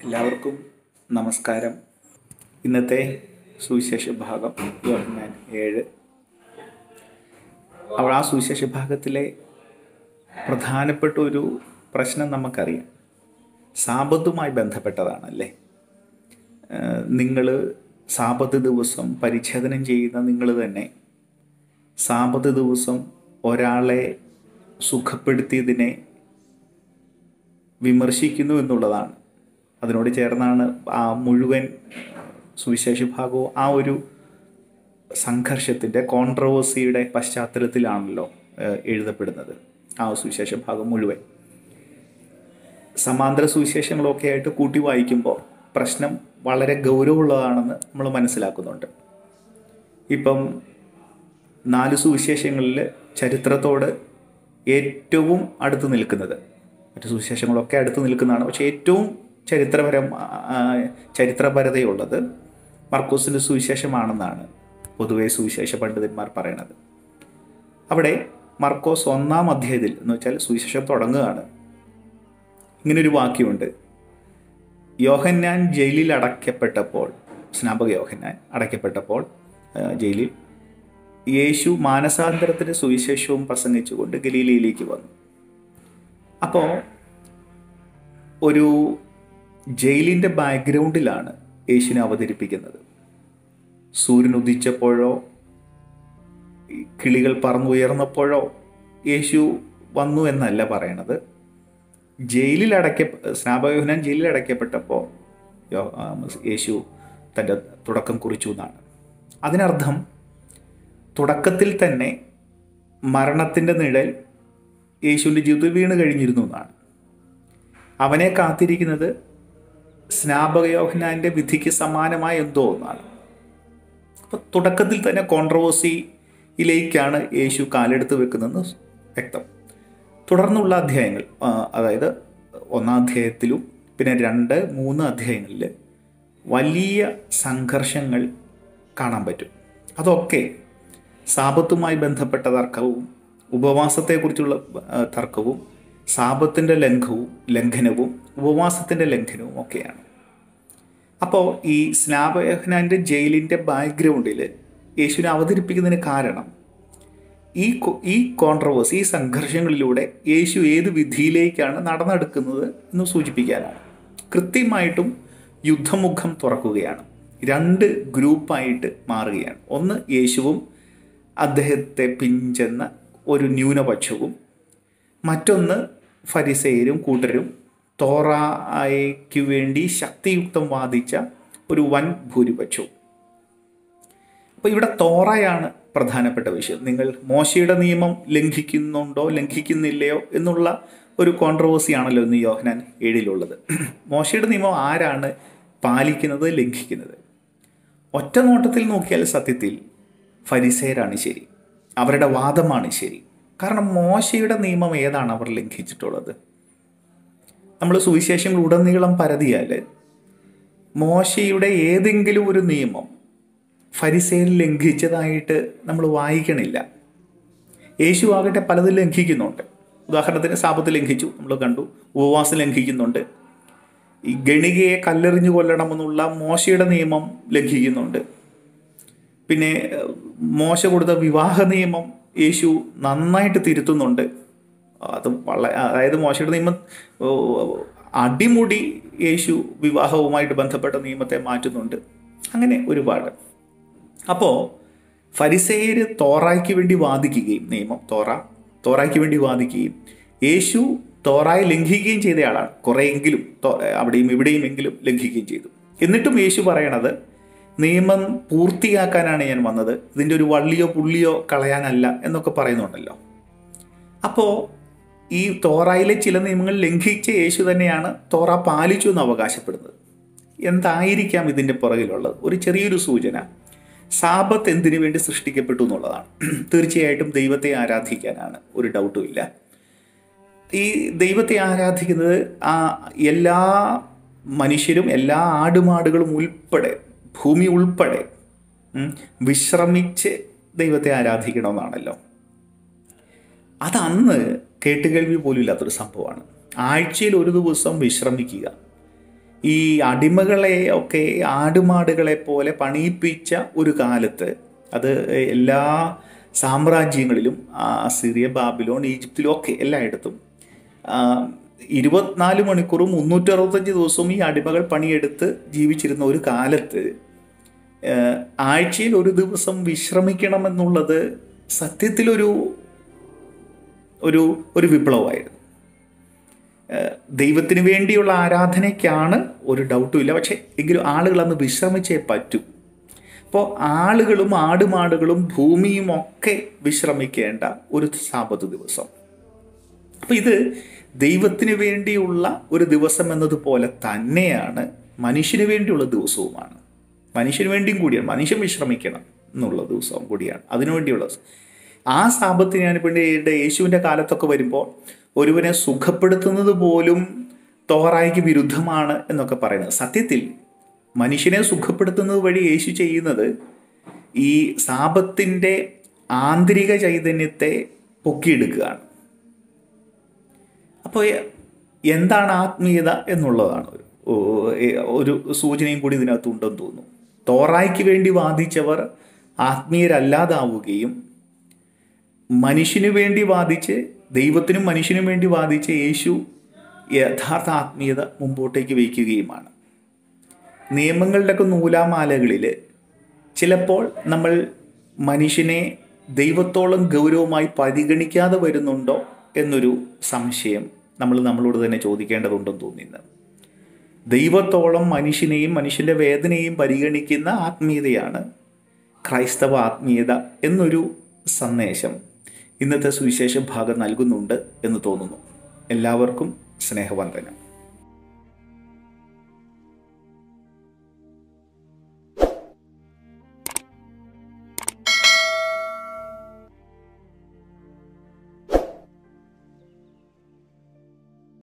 എല്ലാവർക്കും നമസ്കാരം ഇന്നത്തെ സുവിശേഷ ഭാഗം യോഹന്നാൻ ഏഴ് അപ്പോൾ ആ സുവിശേഷ ഭാഗത്തിലെ പ്രധാനപ്പെട്ട ഒരു പ്രശ്നം നമുക്കറിയാം സാപത്തുമായി ബന്ധപ്പെട്ടതാണല്ലേ നിങ്ങൾ സാപത്ത് ദിവസം പരിച്ഛേദനം ചെയ്യുന്ന നിങ്ങൾ തന്നെ സാപത്ത് ദിവസം ഒരാളെ സുഖപ്പെടുത്തിയതിനെ വിമർശിക്കുന്നു എന്നുള്ളതാണ് അതിനോട് ചേർന്നാണ് ആ മുഴുവൻ സുവിശേഷ ഭാഗവും ആ ഒരു സംഘർഷത്തിൻ്റെ കോൺട്രവേഴ്സിയുടെ പശ്ചാത്തലത്തിലാണല്ലോ ഏഹ്, എഴുതപ്പെടുന്നത് ആ സുവിശേഷ ഭാഗം മുഴുവൻ സമാന്തര സുവിശേഷങ്ങളൊക്കെ ആയിട്ട് കൂട്ടി വായിക്കുമ്പോൾ പ്രശ്നം വളരെ ഗൗരവമുള്ളതാണെന്ന് നമ്മൾ മനസ്സിലാക്കുന്നുണ്ട് ഇപ്പം നാല് സുവിശേഷങ്ങളിൽ ചരിത്രത്തോട് ഏറ്റവും അടുത്ത് നിൽക്കുന്നത് മറ്റു സുവിശേഷങ്ങളൊക്കെ അടുത്ത് നിൽക്കുന്നതാണ് പക്ഷേ ഏറ്റവും ചരിത്രപരം ആ, ചരിത്രപരതയുള്ളത് മർക്കോസിൻ്റെ സുവിശേഷമാണെന്നാണ് പൊതുവെ സുവിശേഷ പണ്ഡിതന്മാർ പറയണത് അവിടെ മർക്കോസ് ഒന്നാം അധ്യായത്തിൽ എന്ന് വെച്ചാൽ സുവിശേഷം തുടങ്ങുകയാണ് ഇങ്ങനൊരു വാക്യമുണ്ട് യോഹന്നാൻ ജയിലിൽ അടയ്ക്കപ്പെട്ടപ്പോൾ സ്നാപക യോഹന്നാൻ അടയ്ക്കപ്പെട്ടപ്പോൾ ആ, ജയിലിൽ യേശു മാനസാന്തരത്തിന് സുവിശേഷവും പ്രസംഗിച്ചുകൊണ്ട് ഗലീലയിലേക്ക് വന്നു അപ്പോൾ ഒരു ജയിലിൻ്റെ ബാക്ക്ഗ്രൗണ്ടിലാണ് യേശുവിനെ അവതരിപ്പിക്കുന്നത് സൂര്യൻ ഉദിച്ചപ്പോഴോ ഈ കിളികൾ പറന്നുയർന്നപ്പോഴോ യേശു വന്നു എന്നല്ല പറയണത് ജയിലിൽ അടയ്ക്ക സ്നാപകയോഹനാൻ ജയിലിൽ അടയ്ക്കപ്പെട്ടപ്പോൾ യോ- ആ, യേശു തൻ്റെ തുടക്കം കുറിച്ചു എന്നാണ് അതിനർത്ഥം തുടക്കത്തിൽ തന്നെ മരണത്തിൻ്റെ നിഴൽ യേശുവിൻ്റെ ജീവിതത്തിൽ വീണ് കഴിഞ്ഞിരുന്നു എന്നാണ് അവനെ കാത്തിരിക്കുന്നത് സ്നാപകയോഹനാൻ്റെ വിധിക്ക് സമാനമായ എന്തോ ഒന്നാണ് അപ്പോൾ തുടക്കത്തിൽ തന്നെ കോൺട്രവേഴ്സിയിലേക്കാണ് യേശു കാലെടുത്ത് വെക്കുന്നതെന്ന് വ്യക്തം തുടർന്നുള്ള അധ്യായങ്ങൾ ആ, അതായത് ഒന്നാം അധ്യായത്തിലും പിന്നെ രണ്ട് മൂന്ന് അധ്യായങ്ങളിൽ വലിയ സംഘർഷങ്ങൾ കാണാൻ പറ്റും അതൊക്കെ സാപത്തുമായി ബന്ധപ്പെട്ട തർക്കവും ഉപവാസത്തെക്കുറിച്ചുള്ള ആ, തർക്കവും സാപത്തിൻ്റെ ലംഘവും ലംഘനവും ഉപവാസത്തിൻ്റെ ലംഘനവും ഒക്കെയാണ് അപ്പോൾ ഈ സ്നാപയഹനാൻ്റെ ജയിലിൻ്റെ ബാക്ക്ഗ്രൗണ്ടിൽ യേശുവിനെ അവതരിപ്പിക്കുന്നതിന് കാരണം ഈ കൊ- ഈ കോൺട്രവേഴ്സ് ഈ സംഘർഷങ്ങളിലൂടെ യേശു ഏത് വിധിയിലേക്കാണ് നടന്നെടുക്കുന്നത് എന്ന് സൂചിപ്പിക്കാനാണ് കൃത്യമായിട്ടും യുദ്ധമുഖം തുറക്കുകയാണ് രണ്ട് ഗ്രൂപ്പായിട്ട് മാറുകയാണ് ഒന്ന് യേശുവും അദ്ദേഹത്തെ പിഞ്ചെന്ന ഒരു ന്യൂനപക്ഷവും മറ്റൊന്ന് ഫരിസേയരും കൂട്ടരും തോറായ്ക്ക് വേണ്ടി ശക്തിയുക്തം വാദിച്ച ഒരു വൻ ഭൂരിപക്ഷവും അപ്പോൾ ഇവിടെ തോറയാണ് പ്രധാനപ്പെട്ട വിഷയം നിങ്ങൾ മോശയുടെ നിയമം ലംഘിക്കുന്നുണ്ടോ ലംഘിക്കുന്നില്ലയോ എന്നുള്ള ഒരു കോൺട്രവേഴ്സി ആണല്ലോ ഇന്ന് യോഹനാൻ ഏഴിലുള്ളത് മോശയുടെ നിയമം ആരാണ് പാലിക്കുന്നത് ലംഘിക്കുന്നത് ഒറ്റ നോട്ടത്തിൽ നോക്കിയാൽ സത്യത്തിൽ ഫരിസേരാണ് ശരി അവരുടെ വാദമാണ് ശരി കാരണം മോശയുടെ നിയമം ഏതാണ് അവർ ലംഘിച്ചിട്ടുള്ളത് നമ്മൾ സുവിശേഷങ്ങൾ ഉടനീളം പരതിയാൽ മോശയുടെ ഏതെങ്കിലും ഒരു നിയമം ഫരിസേൽ ലംഘിച്ചതായിട്ട് നമ്മൾ വായിക്കണില്ല യേശു ആകട്ടെ പലതും ലംഘിക്കുന്നുണ്ട് ഉദാഹരണത്തിന് സാപത്ത് ലംഘിച്ചു നമ്മൾ കണ്ടു ഉപവാസം ലംഘിക്കുന്നുണ്ട് ഈ ഗണികയെ കല്ലെറിഞ്ഞു കൊല്ലണമെന്നുള്ള മോശയുടെ നിയമം ലംഘിക്കുന്നുണ്ട് പിന്നെ ഏഹ്, മോശ കൊടുത്ത വിവാഹ നിയമം യേശു നന്നായിട്ട് തിരുത്തുന്നുണ്ട് അത് വളരെ അതായത് മോശയുടെ നിയമം ഓ, അടിമുടി യേശു വിവാഹവുമായിട്ട് ബന്ധപ്പെട്ട നിയമത്തെ മാറ്റുന്നുണ്ട് അങ്ങനെ ഒരുപാട് അപ്പോൾ ഫരിസേയർ തോറായ്ക്ക് വേണ്ടി വാദിക്കുകയും നിയമം തോറ തോറായ്ക്ക് വേണ്ടി വാദിക്കുകയും യേശു തോറായെ ലംഘിക്കുകയും ചെയ്തയാളാണ് കുറേയെങ്കിലും തോ- അവിടെയും ഇവിടെയും എങ്കിലും ലംഘിക്കുകയും ചെയ്തു എന്നിട്ടും യേശു പറയണത് നിയമം പൂർത്തിയാക്കാനാണ് ഞാൻ വന്നത് ഇതിൻ്റെ ഒരു വള്ളിയോ പുള്ളിയോ കളയാനല്ല എന്നൊക്കെ പറയുന്നുണ്ടല്ലോ അപ്പോൾ ഈ തോറായിലെ ചില നിയമങ്ങൾ ലംഘിച്ച യേശു തന്നെയാണ് തോറ പാലിച്ചു എന്ന് അവകാശപ്പെടുന്നത് എന്തായിരിക്കാം ഇതിൻ്റെ പുറകിലുള്ളത് ഒരു ചെറിയൊരു സൂചന സാപത്ത് എന്തിനു വേണ്ടി സൃഷ്ടിക്കപ്പെട്ടു എന്നുള്ളതാണ് തീർച്ചയായിട്ടും ദൈവത്തെ ആരാധിക്കാനാണ് ഒരു ഡൗട്ടും ഇല്ല ഈ ദൈവത്തെ ആരാധിക്കുന്നത് ആ എല്ലാ മനുഷ്യരും എല്ലാ ആടുമാടുകളും ഉൾപ്പെടെ ഭൂമി ഉൾപ്പെടെ ഉം, വിശ്രമിച്ച് ദൈവത്തെ ആരാധിക്കണമെന്നാണല്ലോ അത് അന്ന് കേട്ടുകേൾവി പോലും ഇല്ലാത്തൊരു സംഭവമാണ് ആഴ്ചയിൽ ഒരു ദിവസം വിശ്രമിക്കുക ഈ അടിമകളെ ഒക്കെ ആടുമാടുകളെ പോലെ പണിയിപ്പിച്ച ഒരു കാലത്ത് അത് എല്ലാ സാമ്രാജ്യങ്ങളിലും ആ, സിറിയ ബാബിലോൺ ഈജിപ്തിലും ഒക്കെ എല്ലായിടത്തും ആ, ഇരുപത്തിനാല് മണിക്കൂറും മുന്നൂറ്ററുപത്തഞ്ച് ദിവസവും ഈ അടിമകൾ പണിയെടുത്ത് ജീവിച്ചിരുന്ന ഒരു കാലത്ത് ഏഹ്, ആഴ്ചയിൽ ഒരു ദിവസം വിശ്രമിക്കണമെന്നുള്ളത് സത്യത്തിലൊരു ഒരു ഒരു വിപ്ലവമായിരുന്നു ഏഹ്, ദൈവത്തിന് വേണ്ടിയുള്ള ആരാധനയ്ക്കാണ് ഒരു ഡൗട്ടും ഇല്ല പക്ഷേ എങ്കിലും ആളുകൾ അന്ന് വിശ്രമിച്ചേ പറ്റൂ അപ്പോൾ ആളുകളും ആടുമാടുകളും ഭൂമിയും ഒക്കെ വിശ്രമിക്കേണ്ട ഒരു സാപത്ത് ദിവസം അപ്പോൾ ഇത് ദൈവത്തിന് വേണ്ടിയുള്ള ഒരു ദിവസം എന്നതുപോലെ തന്നെയാണ് മനുഷ്യന് വേണ്ടിയുള്ള ദിവസവുമാണ് മനുഷ്യന് വേണ്ടിയും കൂടിയാണ് മനുഷ്യൻ വിശ്രമിക്കണം എന്നുള്ള ദിവസവും കൂടിയാണ് അതിനുവേണ്ടിയുള്ള ദിവസം. ആ സാപത്ത് ഞാനിപ്പോൾ എൻ്റെ യേശുവിൻ്റെ കാലത്തൊക്കെ വരുമ്പോൾ ഒരുവനെ സുഖപ്പെടുത്തുന്നത് പോലും തോറായിക്ക് വിരുദ്ധമാണ് എന്നൊക്കെ പറയുന്നത് സത്യത്തിൽ മനുഷ്യനെ സുഖപ്പെടുത്തുന്നത് വഴി യേശു ചെയ്യുന്നത് ഈ സാപത്തിൻ്റെ ആന്തരിക ചൈതന്യത്തെ പൊക്കിയെടുക്കുകയാണ് അപ്പോൾ എന്താണ് ആത്മീയത എന്നുള്ളതാണ് ഒരു ഓ- ഏ- ഒരു സൂചനയും കൂടി ഇതിനകത്ത് ഉണ്ടെന്ന് തോന്നുന്നു തോറായ്ക്ക് വേണ്ടി വാദിച്ചവർ ആത്മീയരല്ലാതാവുകയും മനുഷ്യന് വേണ്ടി വാദിച്ച് ദൈവത്തിനും മനുഷ്യനും വേണ്ടി വാദിച്ച യേശു യഥാർത്ഥ ആത്മീയത മുമ്പോട്ടേക്ക് വയ്ക്കുകയുമാണ് നിയമങ്ങളുടെയൊക്കെ നൂലാമാലകളിൽ ചിലപ്പോൾ നമ്മൾ മനുഷ്യനെ ദൈവത്തോളം ഗൗരവമായി പരിഗണിക്കാതെ വരുന്നുണ്ടോ എന്നൊരു സംശയം നമ്മൾ നമ്മളോട് തന്നെ ചോദിക്കേണ്ടതുണ്ടെന്ന് തോന്നിന്ന് ദൈവത്തോളം മനുഷ്യനെയും മനുഷ്യൻ്റെ വേദനയെയും പരിഗണിക്കുന്ന ആത്മീയതയാണ് ക്രൈസ്തവ ആത്മീയത എന്നൊരു സന്ദേശം ഇന്നത്തെ സുവിശേഷ ഭാഗം നൽകുന്നുണ്ട് എന്ന് തോന്നുന്നു എല്ലാവർക്കും സ്നേഹവന്ദനം